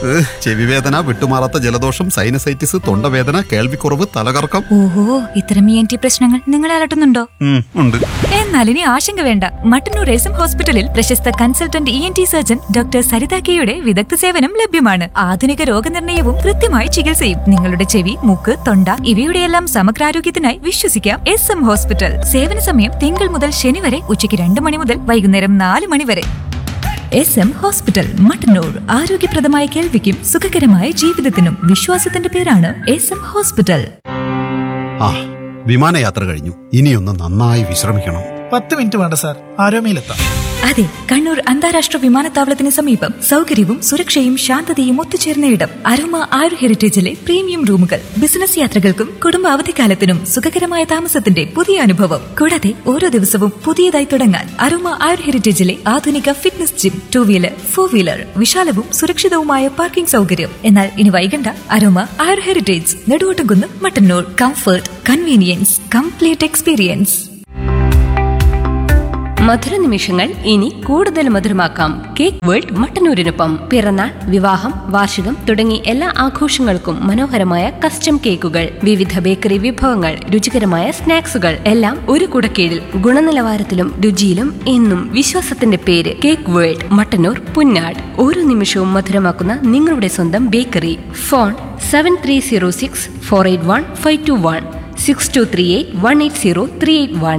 ഏഹ്, ചെവിവേദന വിട്ടുമാറാത്ത ജലദോഷം സൈനസൈറ്റിസ് തൊണ്ടവേദന കേൾവിക്കുറവ് തലകറക്കം ഓഹോ ഇത്തരം ഇ എൻ ടി പ്രശ്നങ്ങൾ നിങ്ങളെ അലട്ടുന്നുണ്ടോ ഉം, ഉണ്ട് എന്നാൽ ഇനി ആശങ്ക വേണ്ട മട്ടന്നൂർ എസം ഹോസ്പിറ്റലിൽ പ്രശസ്ത consultant E N T surgeon doctor Saritha കെയുടെ വിദഗ്ധ സേവനം ലഭ്യമാണ് ആധുനിക രോഗനിർണയവും കൃത്യമായ ചികിത്സയും നിങ്ങളുടെ ചെവി മൂക്ക് തൊണ്ട ഇവയുടെയെല്ലാം സമഗ്രാരോഗ്യത്തിനായി വിശ്വസിക്കാം എസ് എം ഹോസ്പിറ്റൽ സേവന സമയം തിങ്കൾ മുതൽ ശനി വരെ ഉച്ചയ്ക്ക് രണ്ട് മണി മുതൽ വൈകുന്നേരം നാല് മണി വരെ എസ് എം ഹോസ്പിറ്റൽ മട്ടന്നൂർ ആരോഗ്യപ്രദമായ കേൾവിക്കും സുഖകരമായ ജീവിതത്തിനും വിശ്വാസത്തിന്റെ പേരാണ് എസ് എം ഹോസ്പിറ്റൽ ആ വിമാനയാത്ര കഴിഞ്ഞു ഇനിയൊന്ന് നന്നായി വിശ്രമിക്കണം പത്ത് മിനിറ്റ് വേണ്ട സാർ ആരോമയിലെത്താം അതെ കണ്ണൂർ അന്താരാഷ്ട്ര വിമാനത്താവളത്തിന് സമീപം സൗകര്യവും സുരക്ഷയും ശാന്തതയും ഒത്തുചേർന്ന ഇടം അരോമ ആയുർ ഹെറിറ്റേജിലെ പ്രീമിയം റൂമുകൾ ബിസിനസ് യാത്രകൾക്കും കുടുംബ അവധിക്കാലത്തിനും സുഖകരമായ താമസത്തിന്റെ പുതിയ അനുഭവം കൂടാതെ ഓരോ ദിവസവും പുതിയതായി തുടങ്ങാൻ അരോമ ആയുർ ഹെറിറ്റേജിലെ ആധുനിക fitness gym two wheeler four wheeler വിശാലവും സുരക്ഷിതവുമായ പാർക്കിംഗ് സൗകര്യം എന്നാൽ ഇനി വൈകണ്ട aroma Ayur heritage Neduvottumkunnu Mattannur comfort convenience complete experience മധുര നിമിഷങ്ങൾ ഇനി കൂടുതൽ മധുരമാക്കാം കേക്ക് വേൾഡ് മട്ടന്നൂരിനൊപ്പം പിറന്നാൾ വിവാഹം വാർഷികം തുടങ്ങി എല്ലാ ആഘോഷങ്ങൾക്കും മനോഹരമായ കസ്റ്റം കേക്കുകൾ വിവിധ ബേക്കറി വിഭവങ്ങൾ രുചികരമായ സ്നാക്സുകൾ എല്ലാം ഒരു കുടക്കീഴിൽ ഗുണനിലവാരത്തിലും രുചിയിലും എന്നും വിശ്വാസത്തിന്റെ പേര് കേക്ക് വേൾഡ് മട്ടന്നൂർ പുന്നാട് ഓരോ നിമിഷവും മധുരമാക്കുന്ന നിങ്ങളുടെ സ്വന്തം bakery phone seven three zero six four eight one five two one six two three eight one eight zero three eight one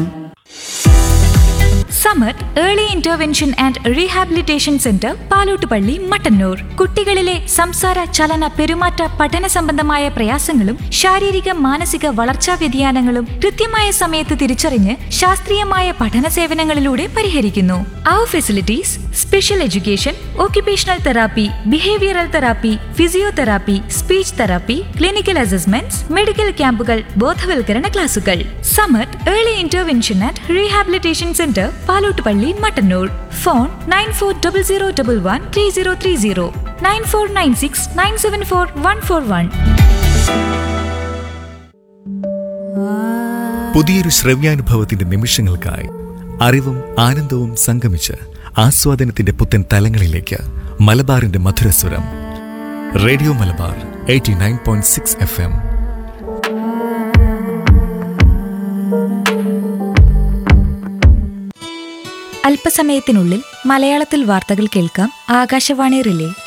Samar early intervention and rehabilitation centre Palottupalli Mattannur കുട്ടികളിലെ സംസാര ചലന പെരുമാറ്റ പഠന സംബന്ധമായ പ്രയാസങ്ങളും ശാരീരിക മാനസിക വളർച്ചാ വ്യതിയാനങ്ങളും കൃത്യമായ സമയത്ത് തിരിച്ചറിഞ്ഞ് ശാസ്ത്രീയമായ പഠന സേവനങ്ങളിലൂടെ പരിഹരിക്കുന്നു അവർ facilities special education occupational therapy behavioural therapy physiotherapy speech therapy clinical assessments medical ക്യാമ്പുകൾ ബോധവൽക്കരണ ക്ലാസുകൾ Samar early intervention and rehabilitation centre Palottupalli Mattannur phone nine four double zero double one three zero three zero nine four nine six nine seven four one four one പുതിയൊരു ശ്രവ്യാനുഭവത്തിന്റെ നിമിഷങ്ങൾക്കായി അറിവും ആനന്ദവും സംഗമിച്ച് ആസ്വാദനത്തിന്റെ പുത്തൻ തലങ്ങളിലേക്ക് മലബാറിന്റെ മധുരസ്വരം radio Malabar eighty nine point six F M അല്പസമയത്തിനുള്ളിൽ മലയാളത്തിൽ വാർത്തകൾ കേൾക്കാം ആകാശവാണി റിലേ